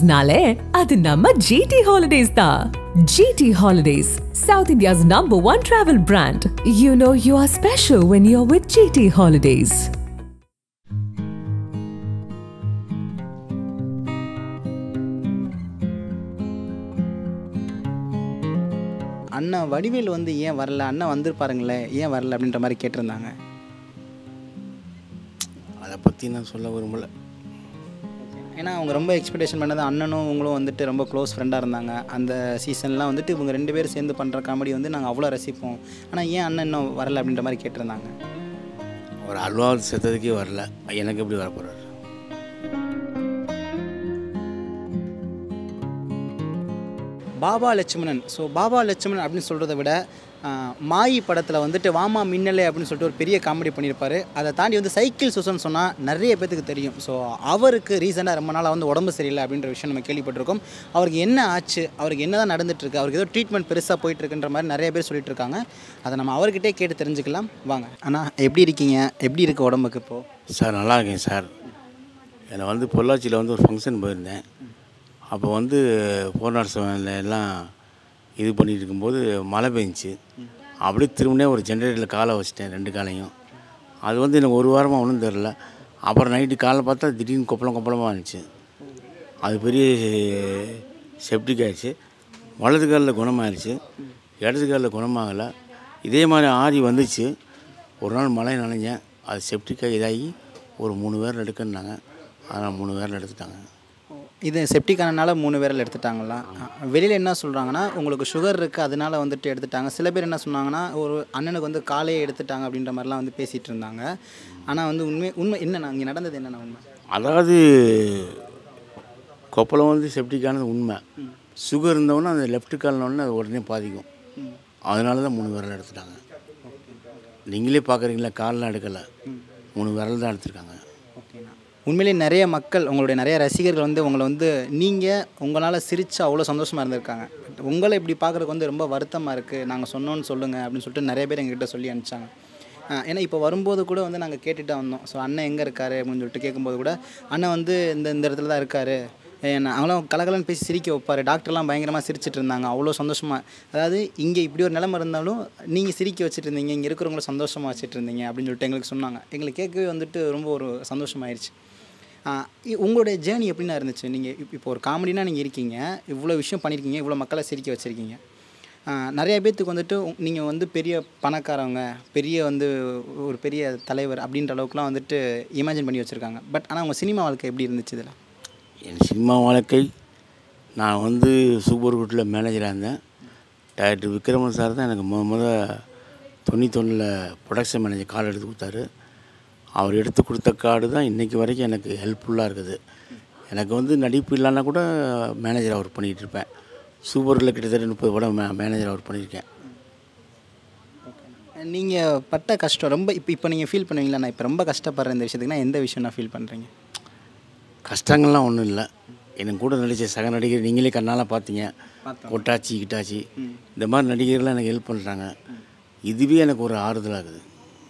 ஹாலிடேஸ்னாலே அது நம்ம ஜிடி ஹாலிடேஸ் தான் GT holidays south India's number one travel brand you know you are special when you are with GT holidays அண்ணன் வடிவேல் வந்து ஏன் வரல அண்ணன் வந்திருப்பாருங்களே ஏன் வரல அப்படின்ற மாதிரி கேட்டிருந்தாங்க அதை பற்றி நான் சொல்ல விரும்பல ஏன்னா அவங்க ரொம்ப எக்ஸ்பெக்டேஷன் பண்ணது அண்ணனும் உங்களும் வந்துட்டு ரொம்ப க்ளோஸ் ஃப்ரெண்டாக இருந்தாங்க அந்த சீசன்லாம் வந்துட்டு இவங்க ரெண்டு பேரும் சேர்ந்து பண்ணுற காமெடி வந்து நாங்கள் அவ்வளோ ரசிப்போம் ஆனால் ஏன் அண்ணன் இன்னும் வரல அப்படின்ற மாதிரி கேட்டிருந்தாங்க ஒரு அல்வா செத்ததுக்கே வரல எனக்கு எப்படி வர போகிறாரு பாபா லட்சுமணன் ஸோ பாபா லட்சுமணன் அப்படின்னு சொல்கிறத விட ஆஹ், மாயி படத்தில் வந்துட்டு வாமா மின்னலே அப்படின்னு சொல்லிட்டு ஒரு பெரிய காமெடி பண்ணியிருப்பாரு அதை தாண்டி வந்து சைக்கிள் சுசன் சொன்னால் நிறைய பேத்துக்கு தெரியும் ஸோ அவருக்கு ரீசெண்டாக ரொம்ப நாளாக வந்து உடம்பு சரியில்லை அப்படின்ற விஷயம் நம்ம கேள்விப்பட்டிருக்கோம் அவருக்கு என்ன ஆச்சு அவருக்கு என்ன தான் நடந்துட்டுருக்கு அவருக்கு ஏதோ ட்ரீட்மெண்ட் பெருசாக போயிட்டுருக்குன்ற மாதிரி நிறைய பேர் சொல்லிட்டு இருக்காங்க அதை நம்ம அவர்கிட்டே கேட்டு தெரிஞ்சுக்கலாம் வாங்க அண்ணா எப்படி இருக்கீங்க எப்படி இருக்கு உடம்புக்கு இப்போது சார் நல்லா இருக்கேன் சார் என்னை வந்து பொள்ளாச்சியில் வந்து ஒரு ஃபங்க்ஷன் போயிருந்தேன் அப்போ வந்து போனார் செவனில் எல்லாம் இது பண்ணிட்டு இருக்கும்போது மழை பெஞ்சிச்சு அப்படியே திரும்பினே ஒரு ஜென்ரேட்டரில் காலை வச்சிட்டேன் ரெண்டு காலையும் அது வந்து எனக்கு ஒரு வாரமாக ஒன்றும் தெரில அப்புறம் நைட்டு காலை பார்த்தா திடீர்னு கொப்பளம் கொப்பளமாக இருந்துச்சு அது பெரிய செப்டிக் ஆயிடுச்சு வலது காலில் குணமாயிருச்சு இடது காலில் குணமாகலை இதே மாதிரி ஆதி வந்துச்சு ஒரு நாள் மழை நனைஞ்சேன் அது செப்டிக்காக இதாகி ஒரு மூணு பேரில் எடுக்கணுன்னாங்க அதனால் மூணு பேரில் எடுத்துட்டாங்க இது செப்டிக்கானனால மூணு பேரில் எடுத்துட்டாங்களா வெளியில் என்ன சொல்கிறாங்கன்னா உங்களுக்கு சுகர் இருக்குது அதனால வந்துட்டு எடுத்துட்டாங்க சில பேர் என்ன சொன்னாங்கன்னா ஒரு அண்ணனுக்கு வந்து காலையே எடுத்துட்டாங்க அப்படின்ற மாதிரிலாம் வந்து பேசிகிட்டு இருந்தாங்க ஆனால் வந்து உண்மை உண்மை என்னண்ணா இங்கே நடந்தது என்னண்ணா உண்மை அதாவது கொப்பளம் வந்து செப்டிக்கானது உண்மை சுகர் இருந்தவொன்னே அந்த லெஃப்ட் கால்னோடனே அது உடனே பாதிக்கும் அதனால தான் மூணு விரல் எடுத்துட்டாங்க நீங்களே பார்க்குறீங்களா கால்லாம் எடுக்கலை மூணு விரல் தான் எடுத்திருக்காங்க ஓகேண்ணா உண்மையிலேயே நிறைய மக்கள் உங்களுடைய நிறைய ரசிகர்கள் வந்து உங்களை வந்து நீங்கள் உங்களால் சிரித்து அவ்வளோ சந்தோஷமாக இருந்திருக்காங்க பட் உங்களை இப்படி பார்க்குறதுக்கு வந்து ரொம்ப வருத்தமாக இருக்குது நாங்கள் சொன்னோன்னு சொல்லுங்கள் அப்படின்னு சொல்லிட்டு நிறைய பேர் எங்ககிட்ட சொல்லி அனுப்பிச்சாங்க ஆஹ் ஏன்னா இப்போ வரும்போது கூட வந்து நாங்கள் கேட்டுட்டு வந்தோம் ஸோ அண்ணன் எங்கே இருக்காரு அப்படின்னு சொல்லிட்டு கேட்கும்போது கூட அண்ணன் வந்து இந்த இந்த இடத்துல தான் இருக்காரு ஏன்னா அவங்களும் கலகலன்னு பேசி சிரிக்க வைப்பார் டாக்டர்லாம் பயங்கரமாக சிரிச்சிட்டு இருந்தாங்க அவ்வளோ சந்தோஷமாக அதாவது இங்கே இப்படி ஒரு நிலைமை இருந்தாலும் நீங்கள் சிரிக்க வச்சுட்டு இருந்தீங்க இங்கே இருக்கிறவங்கள சந்தோஷமாக வச்சுட்டு இருந்தீங்க அப்படின்னு சொல்லிட்டு எங்களுக்கு சொன்னாங்க எங்களுக்கு கேட்கவே வந்துட்டு ரொம்ப ஒரு சந்தோஷமாயிருச்சு ஆஹ் இ- உங்களுடைய ஜேர்னி எப்படிண்ணா இருந்துச்சு நீங்கள் இப்போ ஒரு காமெடினா நீங்கள் இருக்கீங்க இவ்வளோ விஷயம் பண்ணியிருக்கீங்க இவ்வளோ மக்களை சிரிக்க வச்சுருக்கீங்க நிறைய பேர்த்துக்கு வந்துட்டு நீங்கள் வந்து பெரிய பணக்காரவங்க பெரிய வந்து ஒரு பெரிய தலைவர் அப்படின்ற அளவுக்குலாம் வந்துட்டு இமேஜின் பண்ணி வச்சுருக்காங்க பட் ஆனால் உங்கள் சினிமா வாழ்க்கை எப்படி இருந்துச்சு இதில் என் சினிமா வாழ்க்கை நான் வந்து சூப்பர் குட்டில் மேனேஜராக இருந்தேன் டைரக்டர் விக்ரமன் சார் தான் எனக்கு முத முத தொண்ணூத்தொன்னில் ப்ரொடக்ஷன் மேனேஜர் கார்டு எடுத்து கொடுத்தாரு அவர் எடுத்து கொடுத்த கார்டு தான் இன்றைக்கி வரைக்கும் எனக்கு ஹெல்ப்ஃபுல்லாக இருக்குது எனக்கு வந்து நடிப்பு இல்லைன்னா கூட மேனேஜர் ஒர்க் பண்ணிகிட்டு இருப்பேன் சூப்பரில் கிட்டத்தட்ட முப்பது படம் மே மேனேஜர் ஒர்க் பண்ணியிருக்கேன் நீங்கள் பட்ட கஷ்டம் ரொம்ப இப்போ இப்போ நீங்கள் ஃபீல் பண்ணுவீங்களா நான் இப்போ ரொம்ப கஷ்டப்படுற இந்த விஷயத்துக்குனா எந்த விஷயம் நான் ஃபீல் பண்ணுறீங்க கஷ்டங்கள்லாம் ஒன்றும் இல்லை எனக்கு கூட நடித்த சக நடிகர் நீங்களே கண்ணால் பார்த்தீங்க கொட்டாச்சி கிட்டாச்சி இந்த மாதிரி நடிகர்லாம் எனக்கு ஹெல்ப் பண்ணுறாங்க இதுவே எனக்கு ஒரு ஆறுதலாகுது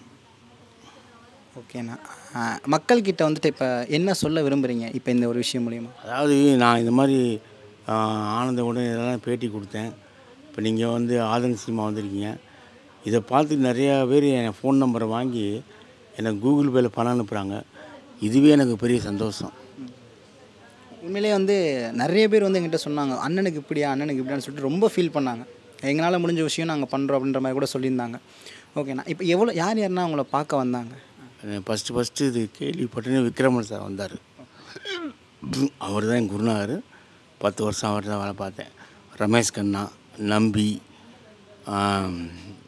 ஓகேண்ணா ஆஹ் மக்கள்கிட்ட வந்துட்டு இப்போ என்ன சொல்ல விரும்புகிறீங்க இப்போ இந்த ஒரு விஷயம் மூலியமா அதாவது நான் இந்த மாதிரி ஆஹ், ஆனந்த உடனே இதெல்லாம் பேட்டி கொடுத்தேன் இப்போ நீங்கள் வந்து ஆதன் சினிமா வந்திருக்கீங்க இதை பார்த்து நிறையா பேர் என் ஃபோன் நம்பரை வாங்கி எனக்கு கூகுள் பேயில் பணம் அனுப்புகிறாங்க இதுவே எனக்கு பெரிய சந்தோஷம் உண்மையிலேயே வந்து நிறைய பேர் வந்து எங்கிட்ட சொன்னாங்க அண்ணனுக்கு இப்படியா அண்ணனுக்கு இப்படியான்னு சொல்லிட்டு ரொம்ப ஃபீல் பண்ணாங்க எங்களால் முடிஞ்ச விஷயம் நாங்கள் பண்ணுறோம் அப்படின்ற மாதிரி கூட சொல்லியிருந்தாங்க ஓகேண்ணா இப்போ எவ்வளோ யார் யாருன்னா உங்களை பார்க்க வந்தாங்க ஃபஸ்ட்டு ஃபஸ்ட்டு இது கேள்விப்பட்டேன்னு விக்ரமன் சார் வந்தார் அவர் தான் என் குருநாதர் பத்து வருஷம் அவர் தான் வேலை பார்த்தேன் ரமேஷ் கண்ணா நம்பி ஆம்,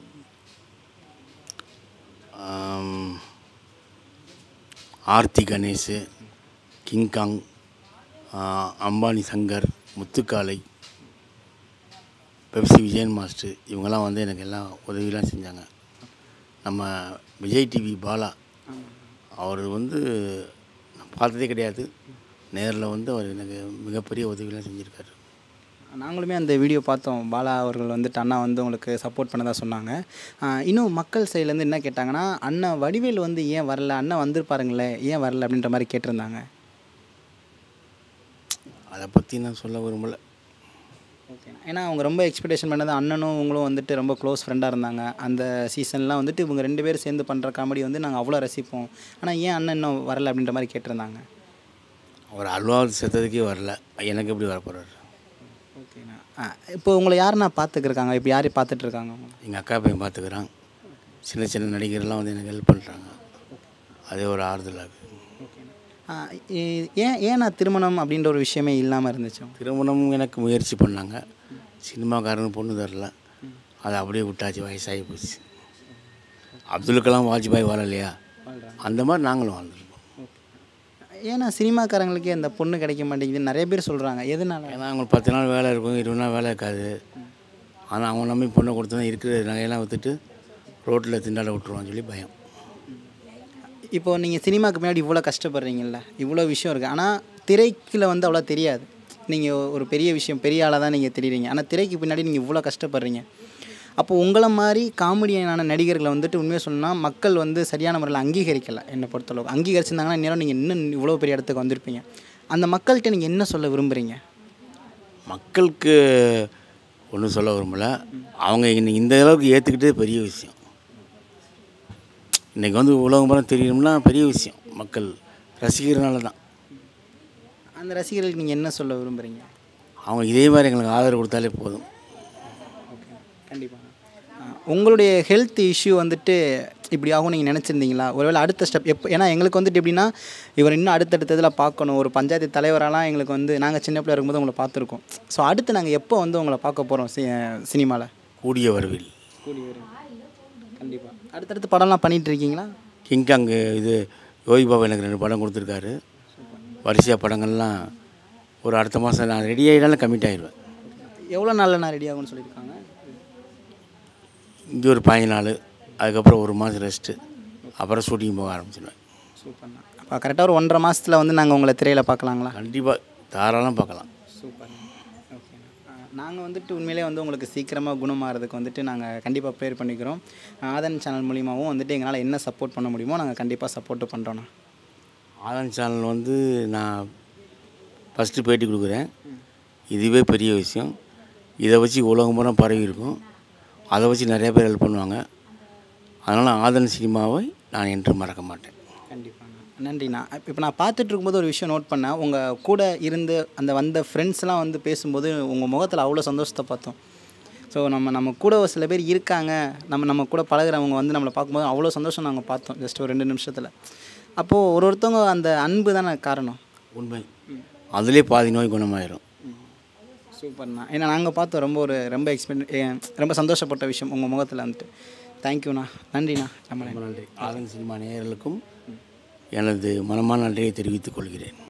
ஆம், ஆர்த்தி கணேஷ் கிங்காங் ஆ, அம்பானி சங்கர் முத்துக்காலை பெப்சி விஜயன் மாஸ்டர் இவங்கெல்லாம் வந்து எனக்கு எல்லாம் உதவிலாம் செஞ்சாங்க நம்ம விஜய் டிவி பாலா அவர் வந்து நான் பார்த்ததே கிடையாது நேரில் வந்து அவர் எனக்கு மிகப்பெரிய உதவிலாம் செஞ்சுருக்காரு நாங்களுமே அந்த வீடியோ பார்த்தோம் பாலா அவர்கள் வந்துட்டு அண்ணா வந்து உங்களுக்கு சப்போர்ட் பண்ணதா சொன்னாங்க ஆஹ் இன்னும் மக்கள் சைட்லேருந்து என்ன கேட்டாங்கன்னா அண்ணன் வடிவேல் வந்து ஏன் வரல அண்ணன் வந்திருப்பாருங்களே ஏன் வரல அப்படின்ற மாதிரி கேட்டிருந்தாங்க அதை பற்றி நான் சொல்ல விரும்பலை ஓகே ஏன்னா அவங்க ரொம்ப எக்ஸ்பெக்டேஷன் பண்ணது அண்ணனும் உங்களும் வந்துட்டு ரொம்ப க்ளோஸ் ஃப்ரெண்டாக இருந்தாங்க அந்த சீசன்லாம் வந்துட்டு இவங்க ரெண்டு பேரும் சேர்ந்து பண்ணுற காமெடி வந்து நாங்கள் அவ்வளோ ரசிப்போம் ஆனால் ஏன் அண்ணன் இன்னும் வரல அப்படின்ற மாதிரி கேட்டிருந்தாங்க அவர் அல்வாவது செத்ததுக்கே வரல எனக்கு எப்படி வர போகிறாரு ஓகேண்ணா ஆ இப்போ உங்களை யாருண்ணா பார்த்துக்கிருக்காங்க இப்போ யார் பார்த்துட்டு இருக்காங்க உங்களை? எங்கள் அக்கா பையன் பார்த்துக்கிறான் சின்ன சின்ன நடிகர்லாம் வந்து எனக்கு ஹெல்ப் பண்ணுறாங்க அதே ஒரு ஆறுதலாக இருக்குது ஆ, இ- ஏன் ஏன் நான் திருமணம் அப்படின்ற ஒரு விஷயமே இல்லாமல் இருந்துச்சு திருமணம் எனக்கு முயற்சி பண்ணாங்க சினிமாக்காரன் பொண்ணு தரல அதை அப்படியே விட்டாச்சு வயசாகி போச்சு அப்துல் கலாம் வாஜ்பாய் வாழலையா அந்த மாதிரி நாங்களும் வாழ்ந்துருக்கோம் ஏன்னா சினிமாக்காரங்களுக்கே அந்த பொண்ணு கிடைக்க மாட்டேங்குது நிறைய பேர் சொல்கிறாங்க எதனால ஏன்னா அவங்களுக்கு பத்து நாள் வேலை இருக்கும் இருபது நாள் வேலை இருக்காது ஆனால் அவங்க நம்பி பொண்ணை கொடுத்தா இருக்கிற நகையெல்லாம் விற்றுட்டு ரோட்டில் திண்டாட விட்டுருவான்னு சொல்லி பயம் இப்போ நீங்கள் சினிமாக்கு முன்னாடி இவ்வளோ கஷ்டப்படுறீங்கல்ல இவ்வளோ விஷயம் இருக்குது ஆனால் திரைக்குள்ள வந்து அவ்வளோ தெரியாது நீங்கள் ஒரு பெரிய விஷயம் பெரிய ஆளாக தான் நீங்கள் தெரியுறீங்க ஆனால் திரைக்கு பின்னாடி நீங்கள் இவ்வளோ கஷ்டப்படுறீங்க அப்போ உங்களை மாதிரி காமெடியனான நடிகர்களை வந்துட்டு உண்மையாக சொல்லணும்னா மக்கள் வந்து சரியான முறையில் அங்கீகரிக்கலை என்னை பொறுத்தளவுக்கு அங்கீகரிச்சிருந்தாங்கன்னா இந்நேரம் நீங்கள் இன்னும் இவ்வளோ பெரிய இடத்துக்கு வந்திருப்பீங்க அந்த மக்கள்கிட்ட நீங்கள் என்ன சொல்ல விரும்புகிறீங்க மக்களுக்கு ஒன்றும் சொல்ல விரும்பல அவங்க இன்னைக்கு இந்த அளவுக்கு ஏற்றுக்கிட்டே பெரிய விஷயம் இன்றைக்கி வந்து உலகம் பூரா தெரியணும்னா பெரிய விஷயம் மக்கள் ரசிக்கிறதுனால தான் அந்த ரசிகர்களுக்கு நீங்கள் என்ன சொல்ல விரும்புகிறீங்க அவங்க இதே மாதிரி எங்களுக்கு ஆதரவு கொடுத்தாலே போதும் ஓகே கண்டிப்பாக உங்களுடைய ஹெல்த் இஷ்யூ வந்துட்டு இப்படி ஆகும் நீங்கள் நினச்சிருந்தீங்களா ஒருவேளை அடுத்த ஸ்டெப் எப்போ ஏன்னா எங்களுக்கு வந்துட்டு எப்படின்னா இவர் இன்னும் அடுத்தடுத்ததில் பார்க்கணும் ஒரு பஞ்சாயத்து தலைவரெல்லாம் எங்களுக்கு வந்து நாங்கள் சின்ன பிள்ளை இருக்கும்போது உங்களை பார்த்துருக்கோம் ஸோ அடுத்து நாங்கள் எப்போ வந்து உங்களை பார்க்க போகிறோம் சி சினிமாவில் கூடிய வரவில் கூடி வரும் கண்டிப்பாக அடுத்தடுத்து படம்லாம் பண்ணிகிட்டு இருக்கீங்களா கிங்காங் இது யோகி பாபா எனக்கு ரெண்டு படம் கொடுத்துருக்காரு வரிசையாக படங்கள்லாம் ஒரு அடுத்த மாதம் நான் ரெடி ஆகிட்டாலும் கமிட் ஆயிடுவேன் எவ்வளோ நாளில் நான் ரெடி ஆகும்னு சொல்லியிருக்காங்க இங்கே ஒரு பதினஞ்சு நாள் அதுக்கப்புறம் ஒரு மாதம் ரெஸ்ட்டு அப்புறம் ஷூட்டிங் போக ஆரம்பிச்சிடுவேன் சூப்பர்ண்ணா அப்போ கரெக்டாக ஒரு ஒன்றரை மாதத்தில் வந்து நாங்கள் உங்களை திரையில் பார்க்கலாங்களா கண்டிப்பாக தாராளம் பார்க்கலாம் சூப்பர் ஓகேண்ணா நாங்கள் வந்துட்டு உண்மையிலே வந்து உங்களுக்கு சீக்கிரமாக குணமாகிறதுக்கு வந்துட்டு நாங்கள் கண்டிப்பாக ப்ரேயர் பண்ணிக்கிறோம் ஆதன் சேனல் மூலியமாகவும் வந்துட்டு எங்களால் என்ன சப்போர்ட் பண்ண முடியுமோ நாங்கள் கண்டிப்பாக சப்போர்ட்டு பண்ணுறோண்ணா ஆதன் சேனல் வந்து நான் ஃபஸ்ட்டு பேட்டி கொடுக்குறேன் இதுவே பெரிய விஷயம் இதை வச்சு உலகம் பூரா பரவி இருக்கும் அதை வச்சு நிறைய பேர் ஹெல்ப் பண்ணுவாங்க அதனால் ஆதன் சினிமாவை நான் என்று மறக்க மாட்டேன் கண்டிப்பாண்ணா நன்றிண்ணா இப்போ நான் பார்த்துட்டு இருக்கும்போது ஒரு விஷயம் நோட் பண்ணேன் உங்கள் கூட இருந்து அந்த வந்த ஃப்ரெண்ட்ஸ்லாம் வந்து பேசும்போது உங்கள் முகத்தில் அவ்வளோ சந்தோஷத்தை பார்த்தோம் ஸோ நம்ம நம்ம கூட ஒரு சில பேர் இருக்காங்க நம்ம நம்ம கூட பழகுறவங்க வந்து நம்மளை பார்க்கும்போது அவ்வளோ சந்தோஷம் நாங்கள் பார்த்தோம் ஜஸ்ட் ஒரு ரெண்டு நிமிஷத்தில் அப்போது ஒரு ஒருத்தவங்க அந்த அன்பு தானே காரணம் உண்மை அதிலே பாதி நோய் குணமாயிரும் சூப்பர்ண்ணா ஏன்னா நாங்கள் பார்த்தோம் ரொம்ப ஒரு ரொம்ப எக்ஸ்பெக்ட் ரொம்ப சந்தோஷப்பட்ட விஷயம் உங்கள் முகத்தில் வந்துட்டு தேங்க்யூண்ணா நன்றிண்ணா நம்ம ரொம்ப நன்றி ஆதன் சினிமா நேயர்களுக்கும் எனது மனமான நன்றியை தெரிவித்துக் கொள்கிறேன்